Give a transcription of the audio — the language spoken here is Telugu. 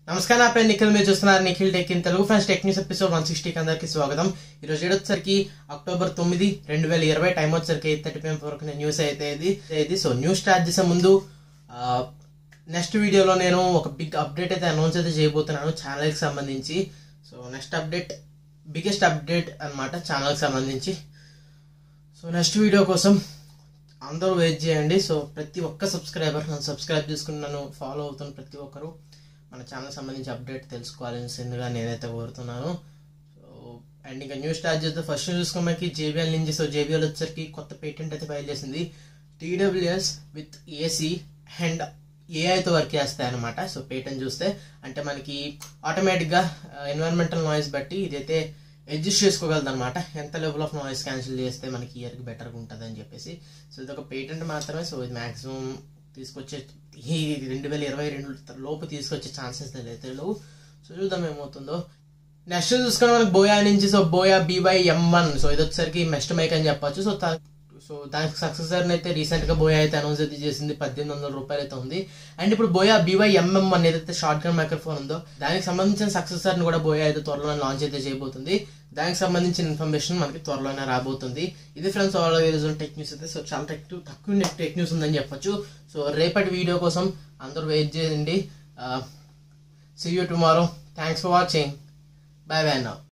నమస్కారం నా పేరు నిఖిల్ మీరు చూస్తున్నారు Nikhil tech in Telugu friends tech news episode one సిక్స్టీకి అందరికి స్వాగతం ఈ రోజు డేట్ వచ్చేసరికి అక్టోబర్ తొమ్మిది రెండు వేల ఇరవై టైం వచ్చేసరికి ఎయిట్ థర్టీ పిఎం వరకు నేను న్యూస్ అయితే ఇది ఇది సో న్యూస్ స్టార్ట్ చేసే ముందు నెక్స్ట్ వీడియోలో నేను ఒక బిగ్ అప్డేట్ అయితే అనౌన్స్ అయితే చేయబోతున్నాను ఛానల్కి సంబంధించి so next update biggest update అనమాట ఛానల్కి సంబంధించి సో నెక్స్ట్ వీడియో కోసం అందరూ వెయిట్ చేయండి సో ప్రతి ఒక్క సబ్స్క్రైబర్ నన్ను సబ్స్క్రైబ్ చేసుకుని నన్ను ఫాలో అవుతున్న ప్రతి ఒక్కరు మన ఛానల్ సంబంధించి అప్డేట్ తెలుసుకోవాల్సిందిగా నేనైతే కోరుతున్నాను సో అండ్ ఇంకా న్యూస్ స్టార్ట్ చేస్తే ఫస్ట్ చూసుకోమకి జేబీఎల్ నుంచి సో జేబీఎల్ వచ్చరికి కొత్త పేటెంట్ అయితే ఫైల్ చేసింది టీడబ్ల్యూఎస్ విత్ ఏసీ అండ్ ఏఐతో వర్క్ చేస్తాయి అనమాట సో పేటెంట్ చూస్తే అంటే మనకి ఆటోమేటిక్గా ఎన్వైరన్మెంటల్ నాయిస్ బట్టి ఇదైతే అడ్జస్ట్ చేసుకోగలదు అనమాట ఎంత లెవెల్ ఆఫ్ నాయిస్ క్యాన్సిల్ చేస్తే మనకి ఇయర్కి బెటర్గా ఉంటుంది అని చెప్పేసి సో ఇది ఒక పేటెంట్ మాత్రమే సో ఇది మాక్సిమం తీసుకొచ్చే ఈ రెండు వేల ఇరవై రెండు లోపు తీసుకొచ్చే ఛాన్సెస్ అయితే లేవు సో చూద్దాం ఏమవుతుందో నెక్స్ట్ చూసుకుని మనకి బోయా నుంచి so Boya BY M one so ఇది వచ్చేసరికి మెస్ట్ మైక్ అని చెప్పొచ్చు సో తా- సో దానికి సక్సెసర్ అయితే రీసెంట్ గా బోయా అయితే అనౌన్స్ అయితే చేసింది పద్దెనిమిది వందల రూపాయలు అయితే ఉంది అండ్ ఇప్పుడు బోయా బీవై ఎంఎం వన్ ఏదైతే షార్ట్ గన్ మైక్రోఫోన్ ఉందో దానికి సంబంధించిన సక్సెసర్ ని కూడా బోయా అయితే త్వరలో లాంచ్ అయితే చేయబోతుంది దానికి సంబంధించిన ఇన్ఫర్మేషన్ మనకి త్వరలోనే రాబోతుంది ఇది ఫ్రెండ్స్ ఆల్ టెక్ న్యూస్ అయితే సో చాలా టెక్ తక్కువ టెక్ న్యూస్ ఉందని చెప్పొచ్చు సో రేపటి వీడియో కోసం అందరూ వెయిట్ చేయండి see you tomorrow thanks for watching bye bye now